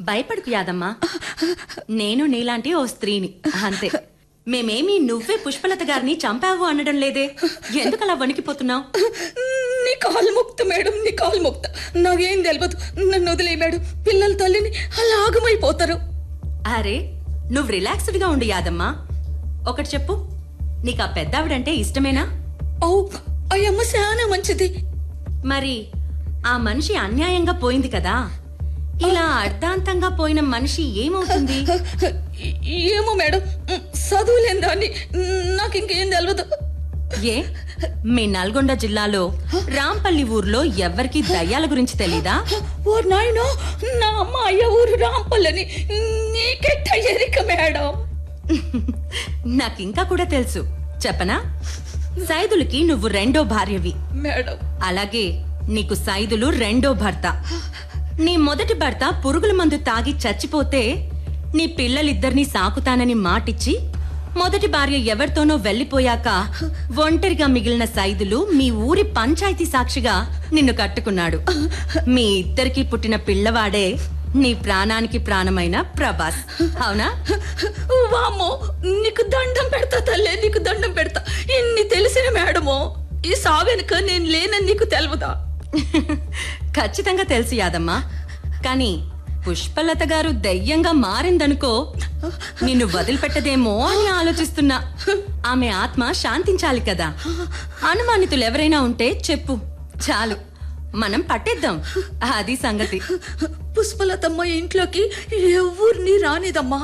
భయపడుకు యాదమ్మా నేను నీలాంటి ఓ స్త్రీని అంతే మేమేమి నువ్వే పుష్పలత గారిని చంపావు అనడం లేదే ఎందుకలా వణికిపోతున్నావు నీ కాలు మొక్త మేడం నీ కాలు మొక్త నాకేం తెలియదు నన్ను వదిలే మేడం పిల్లల తల్లిని అలా ఆగమైపోతారు అరే నువ్వు రిలాక్స్డ్ గా ఉండు యాదమ్మా ఒకటి చెప్పు నీకు ఆ పెద్దావిడంటే ఇష్టమేనా ఓ అయ్యమ్మ చాలా మంచిది మరి ఆ మనిషి అన్యాయంగా పోయింది కదా ఇలా అర్ధాంతంగా పోయిన మనిషి ఏమవుతుంది ఏమో మేడం చదువులేని దాన్ని నాకు ఇంకేం తెలియదు ఏ మీ నల్గొండ జిల్లాలో రాంపల్లి ఊర్లో ఎవ్వరికి దయ్యాల గురించి తెలీదా ఓ నాయనో నా అమ్మ అయ్య ఊరు రాంపల్లని నీకెట్ట ఎరిక మేడం నాకింకా కూడా తెలుసు చెప్పనా సైదులకి నువ్వు రెండో భార్యవి మేడం అలాగే నీకు సైదులు రెండో భర్త నీ మొదటి భర్త పురుగుల మందు తాగి చచ్చిపోతే నీ పిల్లలిద్దరినీ సాకుతానని మాటిచ్చి మొదటి భార్య ఎవరితోనో వెళ్లిపోయాక ఒంటరిగా మిగిలిన సైదులు మీ ఊరి పంచాయతీ సాక్షిగా నిన్ను కట్టుకున్నాడు మీ ఇద్దరికి పుట్టిన పిల్లవాడే నీ ప్రాణానికి ప్రాణమైన ప్రభాస్ అవునా వామ్మో నీకు దండం పెడతా తల్లే నీకు దండం పెడతా ఇన్ని తెలిసిన మేడమో ఈ సావెనుక నేను లేనని నీకు తెలవదా ఖచ్చితంగా తెలుసు యాదమ్మా కానీ పుష్పలత గారు దయ్యంగా మారిందనుకో నిన్ను వదిలిపెట్టదేమో అని ఆలోచిస్తున్నా ఆమె ఆత్మ శాంతించాలి కదా అనుమానితులు ఎవరైనా ఉంటే చెప్పు చాలు మనం పట్టేద్దాం అది సంగతి పుష్పలతమ్మ ఇంట్లోకి ఎవరిని రానిదమ్మా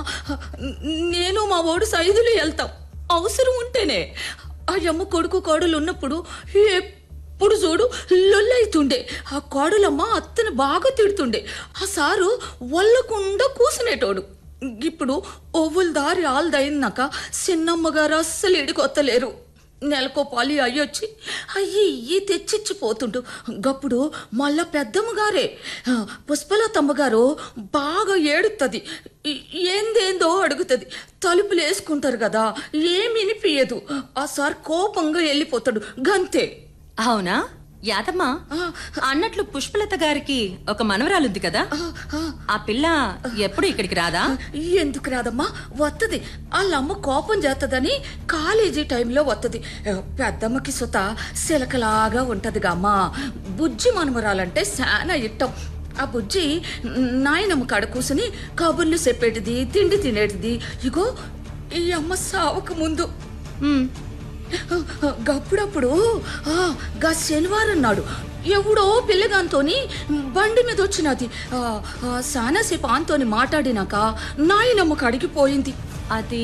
నేను మా ఓడు సైదులు వెళ్తాం అవసరం ఉంటేనే ఆ అమ్మ కొడుకు కోడలు ఉన్నప్పుడు ఎప్పుడు చూడు లొల్లైతుండే ఆ కోడలమ్మ అత్తని బాగా తిడుతుండే ఆ సారు వల్లకుండా కూసునేటోడు ఇప్పుడు ఒవ్వుల దారి ఆల్దైనాక చిన్నమ్మగారు అస్సలు ఇడికొత్తలేరు నెలకో పాలి అయ్యొచ్చి అయ్యి ఇయ్యి తెచ్చిచ్చిపోతుండు గప్పుడు మళ్ళా పెద్దమ్మగారే ఆ, పుష్పలతమ్మగారు బాగా ఏడుతుంది ఏందేందో అడుగుతుంది తలుపులు వేసుకుంటారు కదా ఏమి వినిపించదు ఆ సార్ కోపంగా వెళ్ళిపోతాడు గంతే అవునా యాదమ్మా అన్నట్లు పుష్పలత గారికి ఒక మనవరాలుంది కదా ఆ పిల్ల ఎప్పుడు ఇక్కడికి రాదా ఎందుకు రాదమ్మా వత్తది వాళ్ళమ్మ కోపం చేస్తుందని కాలేజీ టైంలో వత్తది పెద్దమ్మకి సుత సిలకలాగా ఉంటదిగా అమ్మా బుజ్జి మనమరాలంటే శానా ఇట్టం ఆ బుజ్జి నాయనమ్మ కాడ కూసుని కబుర్లు చెప్పేటిది తిండి తినేటిది ఇగో ఈ అమ్మ సావక ముందు ఉమ్, గప్పుడప్పుడు ఆ, గా శనివారం నాడు ఎవడో పిల్లగాంతోని బండి మీద వచ్చినది ఆ, ఆ, సానాసేపు ఆంతోని మాట్లాడినాక నాయనమ్మ కడిగి పోయింది అది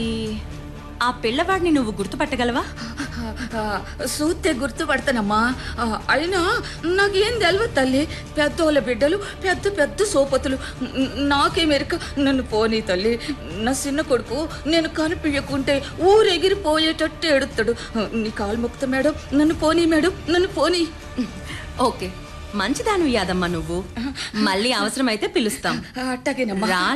ఆ పిల్లవాడిని నువ్వు గుర్తుపట్టగలవా ఆ, సూత్తే గుర్తుపడతానమ్మా ఆ, అయినా నాకేం తెలియదు తల్లి పెద్దోళ్ళ బిడ్డలు పెద్ద పెద్ద సోపతులు న- నాకేమెరక నన్ను పోనీ తల్లి నా చిన్న కొడుకు నేను కనిపించకుంటే ఊరెగిరిపోయేటట్టు ఎడుతాడు నీ కాలు ముక్త మేడం నన్ను పోనీ మేడం నన్ను పోనీ ఓకే మంచిదాను యాదమ్మా నువ్వు మళ్ళీ అవసరమైతే పిలుస్తాం అట్టగేనమ్మా రా